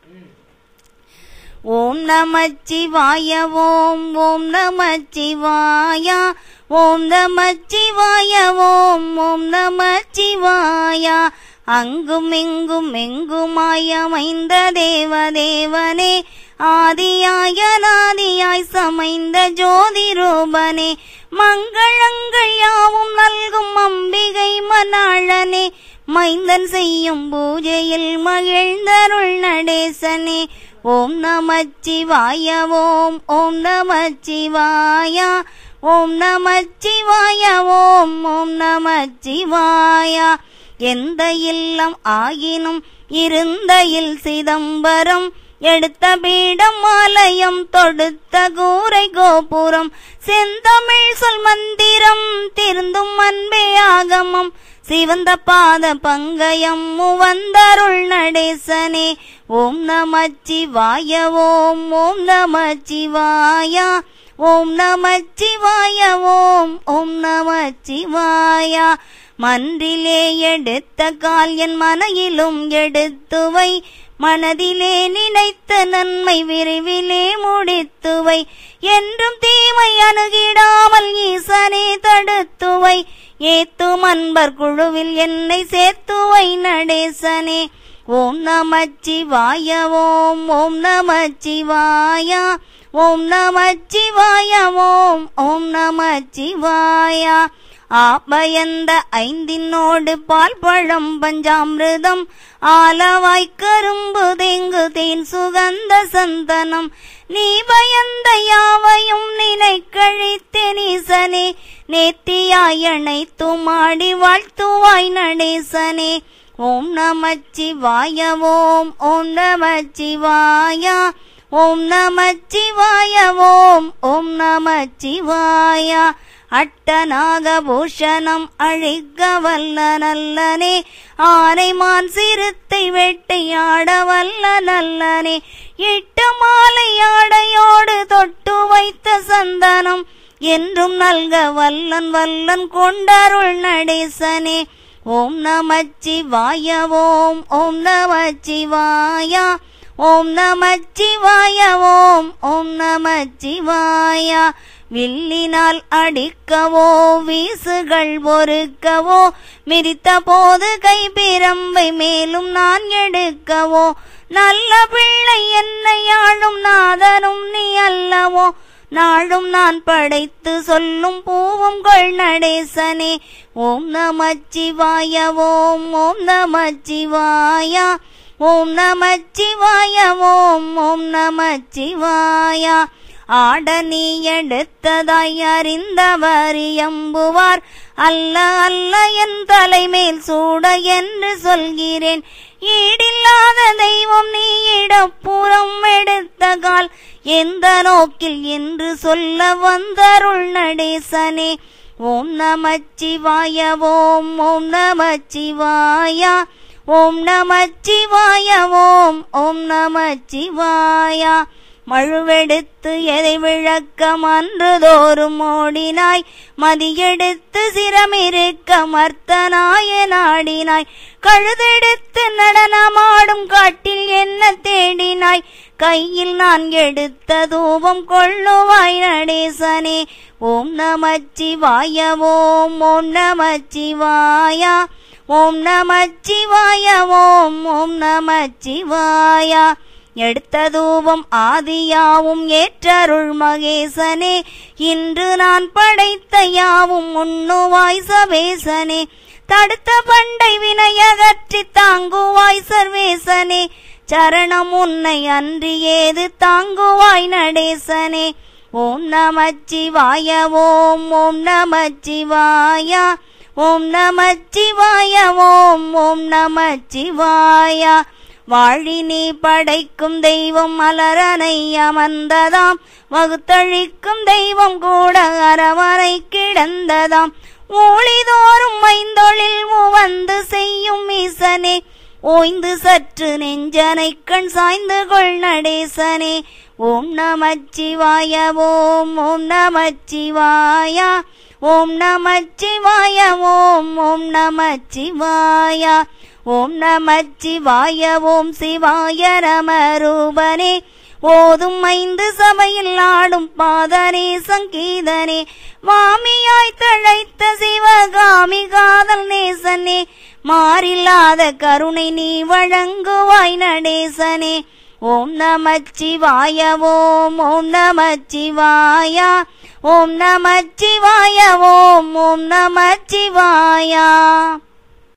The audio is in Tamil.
ஓம் நமச்சிவாய ஓம் ஓம் நமச்சிவாய ஓம் நமச்சிவாய ஓம் ஓம் நமச்சிவாய அங்கும் இங்கும் எங்குமாய் அமைந்த தேவதேவனே ஆதியாய நாதியாய் சமைந்த ஜோதி ரூபனே மங்களங்கள் யாவும் நல்கும் அம்பிகை மணாளனே மைந்தன் செய்யும் பூஜையில் மகிழ்ந்தருள் நடேசனே ஓம் நமச்சிவாய ஓம் ஓம் நமச்சிவாய ஓம் நமச்சிவாய ஓம் ஓம் நமச்சிவாய எந்த இல்லம் ஆயினும் இருந்த இல் சிதம்பரம் எடுத்த பீடம் ஆலயம் தொடுத்த கூரை கோபுரம் செந்தமிழ் சொல் மந்திரம் திருந்தும் அன்பே ஆகமம் சிவந்த பாத பங்கயம் முவந்தருள் நடேசனே ஓம் நமச்சிவாய ஓம் ஓம் நமச்சிவாய ஓம் நமச்சிவாய ஓம் ஓம் நமச்சிவாய மன்றிலே எடுத்த கால் என் மனையிலும் எடுத்துவை மனதிலே நினைத்த நன்மை விரைவிலே முடித்துவை என்றும் தீமை அணுகிடாமல் ஈசனே தடுத்துவை ஏத்தும் அன்பர் குழுவில் என்னை சேர்த்துவை நடேசனே ஓம் நமச்சிவாய ஓம் ஓம் நமச்சிவாய ஓம் நமச்சிவாய ஓம் ஓம் நமச்சிவாய ஆபயந்த ஐந்தினோடு பால் பழம் பஞ்சாமிருதம் ஆலவாய் கரும்பு தேங்கு தேன் சுகந்த சந்தனம் நீ பயந்த யாவையும் நினை கழித்தெனீசனே நேத்தியாய் அணைத்தும் ஆடி வாழ்த்துவாய் நடேசனே ஓம் நமச்சிவாய ஓம் ஓம் நமச்சிவாய ஓம் நமச்சிவாய ஓம் ஓம் நமச்சிவாய அட்டநாகபூஷணம் அழிக்க வல்ல நல்லனே ஆனைமான் சிறுத்தை வேட்டையாட வல்ல நல்லனே இட்டு மாலையாடையோடு தொட்டு வைத்த சந்தனம் என்றும் நல்க வல்லன் வல்லன் கொண்டருள் நடேசனே ஓம் நமச்சிவாய ஓம் ஓம் நமச்சிவாய ஓம் நமச்சிவாய ஓம் ஓம் நமச்சிவாய வில்லினால் அடிக்கவோ வீசுகள் பொறுக்கவோ மிதித்த போது கைபிரம்பை மேலும் நான் எடுக்கவோ நல்ல பிள்ளை என்னை ஆளும் நாதனும் நீ அல்லவோ நாளும் நான் படைத்து சொல்லும் பூவும் கொள் நடேசனே ஓம் நமச்சிவாய ஓம் ஓம் நமச்சிவாய ஓம் நமச்சிவாய ஓம் ஓம் நமச்சிவாய ஆட நீ எடுத்ததாய் அறிந்தவர் எம்புவார் அல்ல அல்ல என் தலைமேல் சூட என்று சொல்கிறேன் ஈடில்லாத தெய்வம் நீ இடப்புறம் எடுத்த கால் எந்த நோக்கில் என்று சொல்ல வந்தருள் நடேசனே ஓம் நமச்சிவாய ஓம் ஓம் நமச்சிவாய ஓம் நமச்சிவாய ஓம் ஓம் நமச்சிவாய மழுவெடுத்து எதை விளக்க மன்றுதோறும் ஓடினாய் மதியெடுத்து சிரமிருக்க மர்த்தனாய நாடினாய் கழுதெடுத்து நடனமாடும் காட்டில் என்ன தேடினாய் கையில் நான் எடுத்த தூபம் கொள்ளுவாய் நடேசனே ஓம் நமச்சிவாய ஓம் ஓம் நமச்சிவாய ஓம் நமச்சிவாய ஓம் ஓம் நமச்சிவாய எடுத்த தூபம் ஆதியாவும் ஏற்றருள் மகேசனே இன்று நான் படைத்த யாவும் உண்ணுவாய் சவேசனே தடுத்த பண்டை வினையகற்றி தாங்குவாய் சர்வேசனே சரணம் உன்னை அன்றி ஏது தாங்குவாய் நடேசனே ஓம் நமச்சிவாய ஓம் ஓம் நமச்சிவாய ஓம் நமச்சிவாய ஓம் ஓம் நமச்சிவாய வாழி நீ படைக்கும் தெய்வம் மலரனை அமர்ந்ததாம் வகுத்தழிக்கும் தெய்வம் கூட அரவரை கிடந்ததாம் ஊழிதோறும் ஐந்தொழில் வந்து செய்யும் ஈசனே ஓய்ந்து சற்று நெஞ்சனை கண் சாய்ந்து கொள் நடேசனே ஓம் நமச்சிவாய ஓம் ஓம் நமச்சிவாய ஓம் நமச்சிவாய ஓம் ஓம் நமச்சிவாய ஓம் நமச்சிவாய ஓம் சிவாய நமரூபனே ஓதும் ஐந்து சபையில் ஆடும் பாதனே சங்கீதனே வாமியாய் தழைத்த சிவகாமி காதல் நேசனே மாறில்லாத கருணை நீ வழங்குவாய் நடேசனே ஓம் நமச்சிவாய ஓம் ஓம் நமச்சிவாயா ஓம் நமச்சிவாய ஓம் ஓம் நமச்சிவாயா